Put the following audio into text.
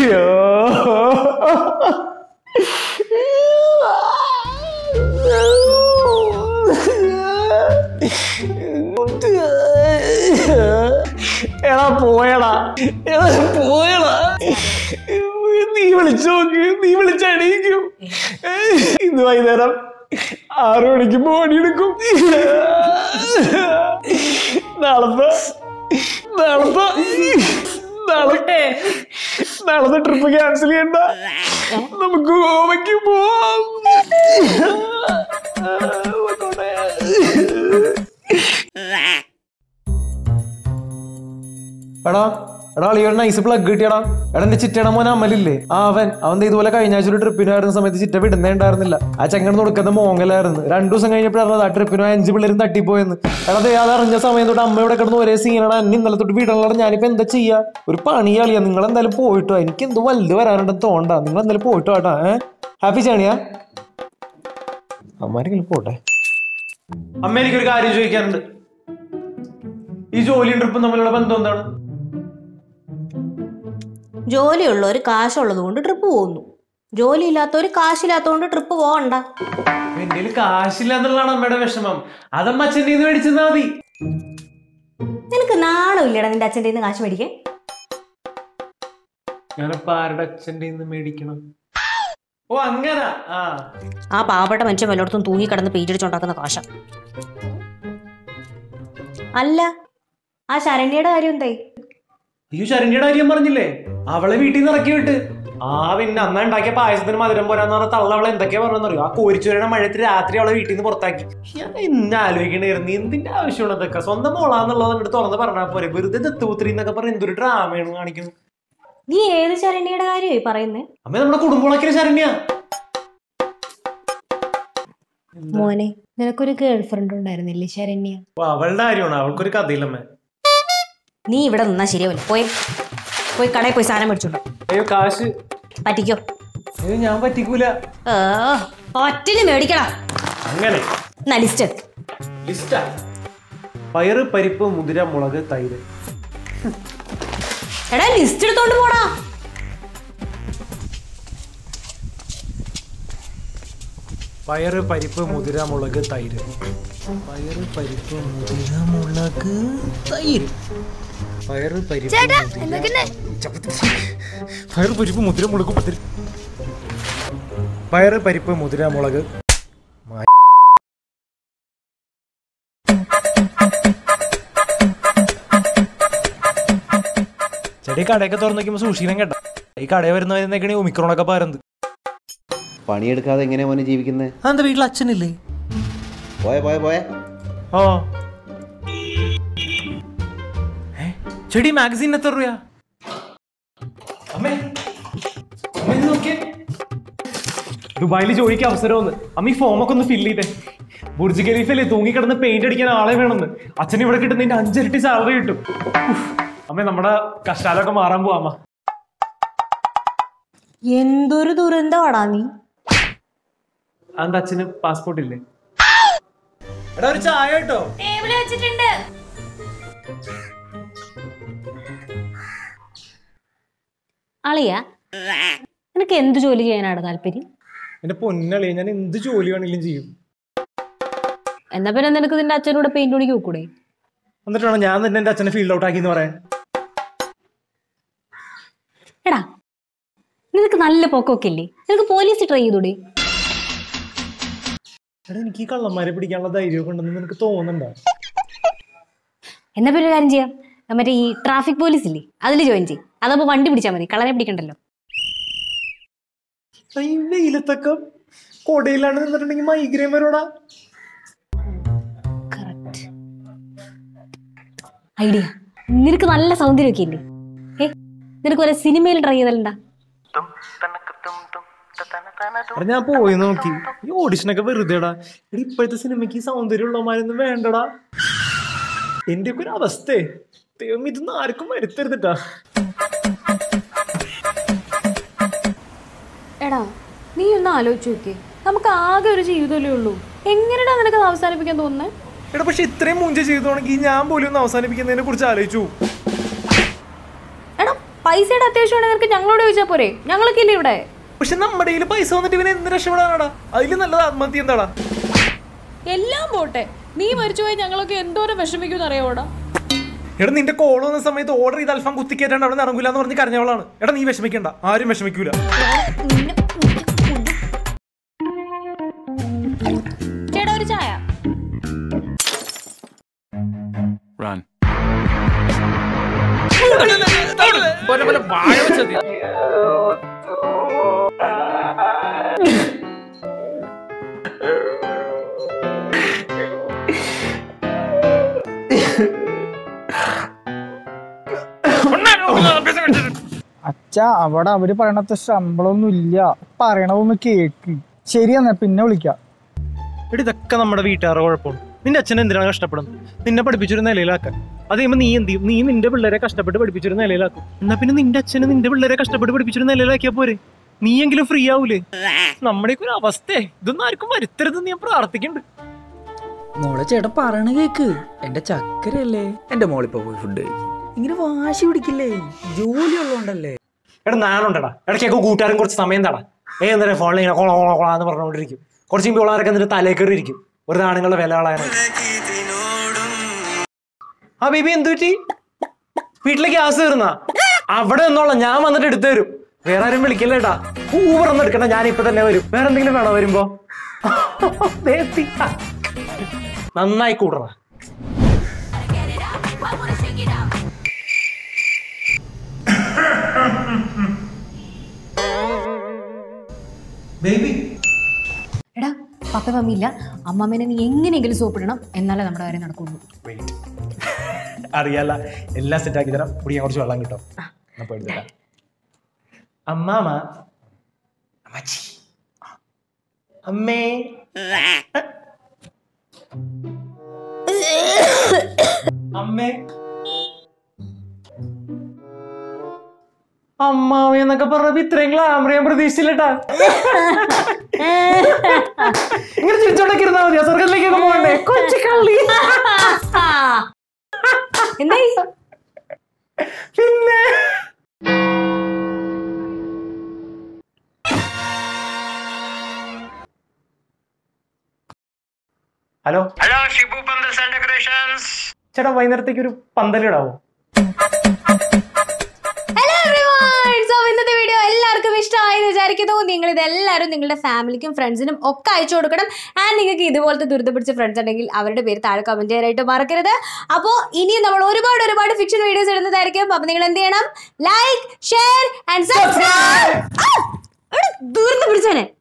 എടാ പോയടാ എടാ പോയടാ നീ വിളിച്ചു നോക്ക് നീ വിളിച്ചടിക്കും ഇന്ന് വൈകുന്നേരം ആറു മണിക്ക് പണിയെടുക്കും നാളത്തെ നാളത്തെ നാളത്തെ നാളത്തെ ട്രിപ്പ് ക്യാൻസൽ ചെയ്യണ്ട നമുക്ക് ഗോവയ്ക്ക് പോവാം പോയിക്കോട്ടെ. എടാ എടാ അളിയൊരു നൈസ് പ്ലഗ് കിട്ടിയടാ എടാ എന്റെ ചിറ്റയുടെ മോൻ അമലില്ലേ ആ അവൻ അവൻ ദേ ഇതുപോലെ കഴിഞ്ഞ ആഴ്ച ഒരു ട്രിപ്പിന് വരുന്ന സമയത്ത് ചിറ്റ വിടുന്നേ ഉണ്ടായിരുന്നില്ല ആ ചെങ്ങൻ കൊടുക്കുന്ന മോങ്ങലായിരുന്നു രണ്ടു ദിവസം കഴിഞ്ഞപ്പോഴാണ് ആ ട്രിപ്പിന് പോയ അഞ്ച് പിള്ളേരും തട്ടിപ്പോയെന്ന് എടാ ദേ അത് അറിഞ്ഞ സമയം തൊട്ട് അമ്മ ഇവിടെ കിടന്ന് ഒരേ സീനടാ എന്നെ ഇന്നലെ തൊട്ട് വിടണല്ലോ ഞാനിപ്പോ എന്താ ചെയ്യാ ഒരു പണി കളിയാ നിങ്ങൾ എന്തായാലും പോയിട്ടോ എനിക്ക് എന്തോ വലുത് വരാനുണ്ടെന്ന് തോണ്ട നിങ്ങൾ എന്തായാലും പോയിട്ടോ കേട്ടാ ഏഹ് ഹാപ്പി ചാണിയാ അമ്മാരെങ്കിലും പോട്ടെ അമ്മ എനിക്കൊരു കാര്യം ചോദിക്കാനുണ്ട് ഈ ജോലിയും ട്രിപ്പും തമ്മിലുള്ള ബന്ധം എന്താണ് ജോലിയുള്ളവർ കാശുള്ളത് കൊണ്ട് ട്രിപ്പ് പോകുന്നു ജോലി ഇല്ലാത്തവർ കാശില്ലാത്തതുകൊണ്ട് ട്രിപ്പ് പോകണ്ട എന്റെ കയ്യില് കാശില്ല എന്നുള്ളതാണ് അമ്മയുടെ വിഷമം അതമ്മ അച്ഛൻ്റെ നിന്ന് മേടിച്ചെന്നാ മതി നിനക്ക് നാണമില്ലടാ നിന്റെ അച്ഛൻ്റെ നിന്ന് കാശ് മേടിക്കാൻ ഞാനിപ്പോ ആരുടെ അച്ഛൻ്റെ നിന്ന് മേടിക്കണം ഓ അങ്ങനെ ആ ആ പാവപ്പെട്ട മനുഷ്യൻ വല്ലയിടത്തും തൂങ്ങിക്കിടന്ന് പേജടിച്ചുണ്ടാക്കുന്ന കാശ അല്ല ആ ശരണ്യയുടെ കാര്യം എന്തായി ഈ ശരണ്യയുടെ കാര്യം പറഞ്ഞില്ലേ അവളെ വീട്ടിൽ നിന്ന് ഇറക്കി വിട്ട് ആ പിന്നെ അന്ന് ഉണ്ടാക്കിയ പായസത്തിന് മധുരം പോരാന്ന് പറഞ്ഞ തള്ള അവളെ എന്തൊക്കെയാ പറഞ്ഞറിയോ ആ കോരിച്ചുവരുടെ മഴയത്ത് രാത്രി അവളെ വീട്ടിൽ നിന്ന് പുറത്താക്കി ഞാൻ ഇന്ന് ആലോചിക്കണായിരുന്നു എന്തിന്റെ ആവശ്യമാണ് ഇതൊക്കെ സ്വന്തം മോളാന്നുള്ളത് അങ്ങോട്ട് തുറന്ന് പറഞ്ഞാൽ പോരെ വെറുതെ ദത്തുപുത്രി എന്നൊക്കെ പറഞ്ഞ് എന്തൊരു ഡ്രാമയാണ് കാണിക്കുന്നു നീ ഏത് ശരണ്യയുടെ കാര്യമായി പറയുന്നേ അമ്മ നമ്മുടെ കുടുംബങ്ങളൊക്കെ ശരണ്യ മോനെ നിനക്കൊരു ഗേൾ ഫ്രണ്ട് ഉണ്ടായിരുന്നില്ലേ ശരണ്യ ഓ, അവളുടെ കാര്യമാണ് അവൾക്കൊരു കഥയില്ലമ്മേ നീ ഇവിടെ നിന്നാ ശരിയാവില്ല പോയി പോയി കടയിൽ പോയി സാധനം മേടിച്ചോണ്ടോ അയ്യോ കാശ് പറ്റിക്കോ അയ്യോ ഞാൻ പറ്റിക്കൂല ഏ, ഒറ്റന് മേടിക്കടാ അങ്ങനെ എന്നാ ലിസ്റ്റ് ലിസ്റ്റാ പയറ് പരിപ്പ് മുതിര മുളക് തൈര് എടാ ലിസ്റ്റ് എടുത്തോണ്ട് പോടാ പയറ് പരിപ്പ് മുതിര മുളക് തൈര് പയറ് പരിപ്പ് മുതിര മുളക് തൈര് പയറ് പരിപ്പ് മുതിര- ചപ്പത്തി. പയറ് പരിപ്പ് മുതിര മുളക് പത്തിരി പയറ് പരിപ്പ് മുതിര മുളക് മാ- ചേട്ടാ ഈ കടയൊക്കെ തുറന്നു നോക്കുമ്പോൾ സൂക്ഷിക്കണം കേട്ടോ ഈ കടയിൽ വരുന്നവരെന്നൊക്കെയാണ് ഒമിക്രോണൊക്കെ പറയുന്നത് പണിയെടുക്കാതെ എങ്ങനെയാ മോനെ ജീവിക്കുന്നത് അതെന്താ വീട്ടിൽ അച്ഛനില്ലേ പോയെ പോയെ പോയെ ഓ ഏ, ചെടി മാഗസീൻ എത്ര രൂപയാ അമ്മേ അമ്മ ഇത് നോക്കിയേ ദുബായിൽ ജോലിക്ക് അവസരം ഒന്ന് അമ്മ ഈ ഫോമൊക്കെ ഒന്ന് ഫില്ല് ചെയ്തേ ബുർജ് ഖലീഫല്ലേ തൂങ്ങിക്കിടന്ന് പെയിന്റ് അടിക്കാൻ ആളെ വേണമെന്ന് അച്ഛൻ ഇവിടെ കിട്ടുന്നതിന്റെ അഞ്ചിരട്ടി സാലറി കിട്ടും ഉഫ്. അമ്മേ നമ്മുടെ കഷ്ടാലൊക്കെ മാറാൻ പോവാ അമ്മ എന്തൊരു ദുരന്തമാടാ നീ അതെന്താ അച്ഛന് പാസ്പോർട്ട് ഇല്ലേ എടാ ഒരു ചായ കേട്ടോ വെച്ചിട്ടുണ്ട് അളിയ നിനക്ക് എന്ത് ജോലി ചെയ്യാനാണ് താല്പര്യം എന്റെ പൊന്നളിയെ ഞാൻ എന്ത് ജോലി വേണമെങ്കിലും ചെയ്യും എന്നാ പിന്നെ നിനക്ക് നിന്റെ അച്ഛനോട് പെയിന്റ് പണിക്ക് വെക്കൂടെ എന്നിട്ട് വേണം ഞാൻ തന്നെ എന്റെ അച്ഛനെ ഫീൽഡ് ഔട്ട് ആക്കി എന്ന് പറയാൻ എടാ നിനക്ക് നല്ല പൊക്കമൊക്കെ ഇല്ലേ നിനക്ക് പോലീസ് ട്രൈ ചെയ്തൂടെ എടാ എനിക്ക് ഈ കള്ളന്മാരെ പിടിക്കാനുള്ള ധൈര്യമൊക്കെ ഉണ്ടെന്ന് നിനക്ക് തോന്നുന്നുണ്ടോ എന്നാ പിന്നെ ഒരു കാര്യം ചെയ്യാം മറ്റേ ഈ ട്രാഫിക് പോലീസ് ഇല്ലേ അതിൽ ജോയിൻ ചെയ്യും അതപ്പോ വണ്ടി പിടിച്ചാൽ മതി കള്ളനെ പിടിക്കണ്ടല്ലോ എടാ, ഈ വെയിലത്തൊക്കെ കൊടയിലാണ് നിന്നിട്ടുണ്ടെങ്കിൽ മൈഗ്രെയിൻ വരോടാ കറക്റ്റ് ഐഡിയ നിനക്ക് നല്ല സൗന്ദര്യമൊക്കെ ഇല്ലേ ഏ നിനക്ക് ഒരു സിനിമയിൽ ട്രൈ ചെയ്തല്ലണ്ടാ എടാ ഞാൻ പോയി നോക്കി ഈ ഓഡിഷനൊക്കെ വെറുതെടാ എടാ ഇപ്പോഴത്തെ സിനിമയ്ക്ക് ഈ സൗന്ദര്യമുള്ളമാരൊന്നും വേണ്ടടാ എന്റെ ഒക്കെ ഒരു അവസ്ഥേ ദൈവം ഇതൊന്നും ആർക്കും വരുത്തരുതിട്ടാ എടാ നീ ഒന്ന് ആലോചിച്ച് നോക്കേ നമുക്ക് ആകെ ഒരു ജീവിതമല്ലേ ഉള്ളൂ എങ്ങനെയാ നിനക്ക് അത് അവസാനിപ്പിക്കാൻ തോന്നുന്നത് എടാ പക്ഷെ ഇത്രയും മുഞ്ച ചെയ്തോണെങ്കിൽ ഞാൻ പോലും ഒന്ന് അവസാനിപ്പിക്കുന്നതിനെ കുറിച്ച് ആലോചിച്ചു എടാ പൈസയുടെ അത്യാവശ്യമാണെങ്കിൽ നിനക്ക് ഞങ്ങളോട് ചോദിച്ചാൽ പോരെ ഞങ്ങളൊക്കെ ഇല്ലേ ഇവിടെ പക്ഷെ നമ്മുടെ കയ്യിൽ പൈസ വന്നിട്ട് ഇവനെ എന്ത് രക്ഷപ്പെടാനാടാ അതിൽ നല്ലത് ആത്മഹത്യ എന്താടാ എല്ലാം പോട്ടെ നീ മരിച്ചുപോയി ഞങ്ങളൊക്കെ എന്തോരം വിഷമിക്കും അറിയാവോടാ എടാ നിന്റെ കോൾ വന്ന സമയത്ത് ഓർഡർ ചെയ്ത് അൽഫാം കുത്തിക്കേറ്റാണ്ട് അവിടെ ഇറങ്ങൂല എന്ന് പറഞ്ഞ് കരഞ്ഞവളാണ് എടാ നീ വിഷമിക്കണ്ട ആരും വിഷമിക്കൂല ചേട്ടാ ഒരു ചായ Run. അച്ഛ അവിടെ അവര് പറയണത്ര ശമ്പളമൊന്നും ഇല്ല പറയണതൊന്ന് കേക്ക് ശരിയെന്നാ പിന്നെ വിളിക്കാം എടി ഇതൊക്കെ നമ്മുടെ വീട്ടുകാരുടെ കുഴപ്പമാണ് നിന്റെ അച്ഛൻ എന്തിനാണ് കഷ്ടപ്പെടുന്നത് നിന്നെ പഠിപ്പിച്ചൊരു നിലയിലാക്കാൻ അത് കഴിയുമ്പോൾ നീ എന്ത് ചെയ്യും നീ നിന്റെ പിള്ളേരെ കഷ്ടപ്പെട്ട് പഠിപ്പിച്ചൊരു നിലയിലാക്കും എന്നാ പിന്നെ നിന്റെ അച്ഛന് നിന്റെ പിള്ളേരെ കഷ്ടപ്പെട്ട് പഠിപ്പിച്ചൊരു നിലയിലാക്കിയാ പോരെ നീയെങ്കിലും ഫ്രീ ആവൂലേ നമ്മുടെയൊക്കെ ഒരു അവസ്ഥയെ ഇതൊന്നും ആർക്കും വരുത്തരുതെന്ന് ഞാൻ പ്രാർത്ഥിക്കുന്നുണ്ട് മോളെ ചേട്ടൻ പറയണ കേക്ക് എന്റെ ചക്കരയല്ലേ എന്റെ മോളിപ്പോ പോയി ഫുഡ് കഴിക്കും ഇങ്ങനെ വാശി പിടിക്കില്ലേ ജോലി ഉള്ളതുകൊണ്ടല്ലേ എടാ നാണുണ്ടടാ ഇടയ്ക്കൊക്കെ കൂട്ടുകാരൻ കുറച്ച് സമയം തടാ ഏ എന്താ ഫോണിൽ ഇങ്ങനെ കൊള കൊള കൊള എന്ന് പറഞ്ഞുകൊണ്ടിരിക്കും കുറച്ച് കഴിയുമ്പോൾ പിള്ളേരൊക്കെ എന്നിട്ട് തലേ കയറി ഇരിക്കും ഒരു ആണുങ്ങളുടെ വില കളയാനായി ആ ബേബി എന്തു പറ്റി വീട്ടിലെ ഗ്യാസ് തീർന്നാ അവിടെ നിന്നോളാം ഞാൻ വന്നിട്ട് എടുത്തു തരും വേറെ ആരും വിളിക്കല്ലേട്ടാ ഊബർ ഒന്നും എടുക്കണ്ട ഞാൻ ഇപ്പൊ തന്നെ വരും വേറെ എന്തെങ്കിലും വേണോ വരുമ്പോ ദേ എത്തി. നന്നായി കൂടറ ബേബി എടാ പപ്പ മമ്മി ഇല്ല അമ്മമ്മേനെ നീ എങ്ങനെയെങ്കിലും സോപ്പിടണം എന്നാലേ നമ്മുടെ കാര്യം നടക്കുള്ളൂ വെയിറ്റ് അറിയാല എല്ലാം സെറ്റ് ആക്കി തരാം കുടിക്കാൻ കുറച്ച് വെള്ളം കിട്ടും എന്നാ പോയി എടുത്ത് തരാം. അമ്മാമ അമ്മച്ചി അമ്മേ അമ്മേ അമ്മാവ എന്നൊക്കെ പറഞ്ഞപ്പോ ഇത്രയും ഗ്ലാമർ ഞാൻ പ്രതീക്ഷിച്ചില്ലട്ടാ ഇങ്ങനെ ചിരിച്ചോണ്ടൊക്കെ ഇരുന്നാ മതിയോ സ്വർഗത്തിലേക്കൊക്കെ പോകണ്ടേ കൊച്ചു കള്ളി എന്തായി പിന്നെ hello hello Shibu pandals and decorations ചേട്ടാ വൈകുന്നേരത്തേക്ക് ഒരു പന്തലിടാവോ ഹലോ എവ്രിവൺ സോ ഇന്നത്തെ വീഡിയോ എല്ലാവർക്കും ഇഷ്ടമായി എന്ന് വിചാരിക്കുന്നു നിങ്ങൾ ഇത് എല്ലാവരും നിങ്ങളുടെ ഫാമിലിക്കും ഫ്രണ്ട്സിനും ഒക്കെ അയച്ചു കൊടുക്കണം ആൻഡ് നിങ്ങൾക്ക് ഇതുപോലത്തെ ദുരിത പിടിച്ച ഫ്രണ്ട്സ് ഉണ്ടെങ്കിൽ അവരുടെ പേര് താഴെ കമന്റ് ചെയ്യാനായിട്ട് മറക്കരുത് അപ്പോൾ ഇനിയും നമ്മൾ ഒരുപാട് ഒരുപാട് ഫിക്ഷൻ വീഡിയോസ് ഇടുന്നതായിരിക്കും അപ്പോൾ നിങ്ങൾ എന്ത് ചെയ്യണം ലൈക്ക് ഷെയർ ആൻഡ് സബ്സ്ക്രൈബ് ദുരിത പിടിച്ചവനെ